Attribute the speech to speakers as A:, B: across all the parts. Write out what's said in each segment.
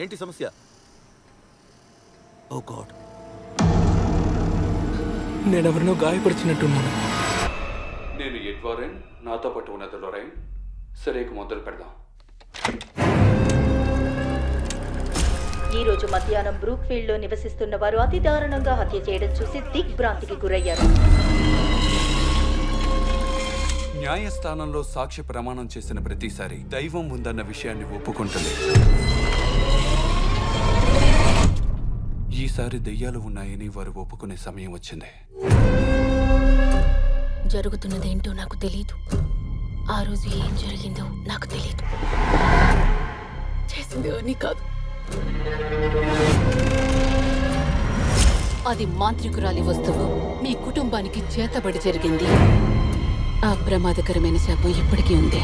A: ఏంటి సమస్య ఓ గాడ్
B: నేనెవరినో గాయపరిచినట్టున్నాను
C: నేను ఎడ్వారెన్ నాతో పాటు ఉన్నది లొరైన్ సరే ఇక మొదలు పెడదాం
D: ఈ రోజు మధ్యాహ్నం బ్రూక్ఫీల్డ్ లో నివసిస్తున్న వారు అతి దారుణంగా హత్య చేయడం చూసి దిగ్భ్రాంతికి గురయ్యారు
C: న్యాయస్థానంలో సాక్ష్య ప్రమాణం చేసిన ప్రతిసారి దైవం ఉందన్న విషయాన్ని ఒప్పుకుంటుంది ఈసారి దెయ్యాలు ఉన్నాయని వారు ఒప్పుకునే సమయం వచ్చింది
E: జరుగుతున్నదేంటో నాకు తెలీదు ఆ రోజు ఏం జరిగిందో నాకు తెలీదు చేసింది అని కాదు
F: అది మాంత్రికురాలి వస్తువు మీ కుటుంబానికి చేతబడి జరిగింది ఆ ప్రమాదకరమైన శాపం ఇప్పటికీ ఉంది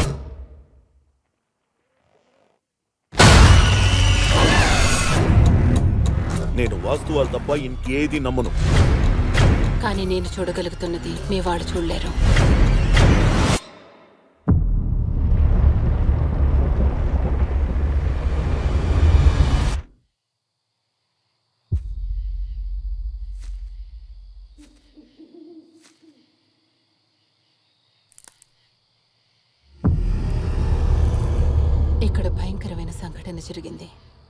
A: నేను వాస్తవాలు తప్ప ఇంకేది నమ్మను
F: కానీ నేను చూడగలుగుతున్నది మీ వాళ్ళు చూడలేరు ఇక్కడ భయంకరమైన సంఘటన జరిగింది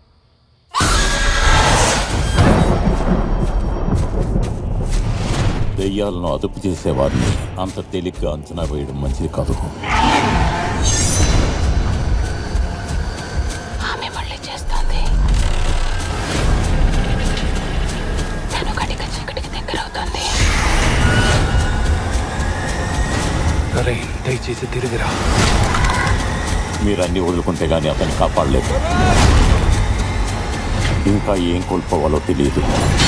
G: దెయ్యాలను అదుపు చేసేవారిని అంత తేలిగ్గా అంచనా వేయడం మంచిది కాదు
F: ఆమె మళ్ళీ చేస్తోంది తను కటిక చీకటికి దగ్గర అవుతోంది
B: లొరైన్ దయచేసి తిరిగిరా
G: మీరు అన్ని వదులుకుంటే గానీ అతన్ని కాపాడలేదు ఇంకా ఏం కోల్పోవాలో తెలియదు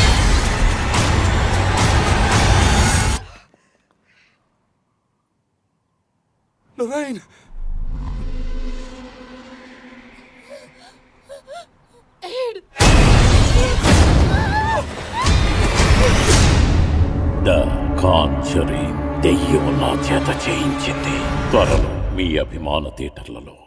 C: లొరైన్
G: ద కాంచరీ దెయ్యం నా చేత చేయించింది త్వరలో మీ అభిమాన థియేటర్లలో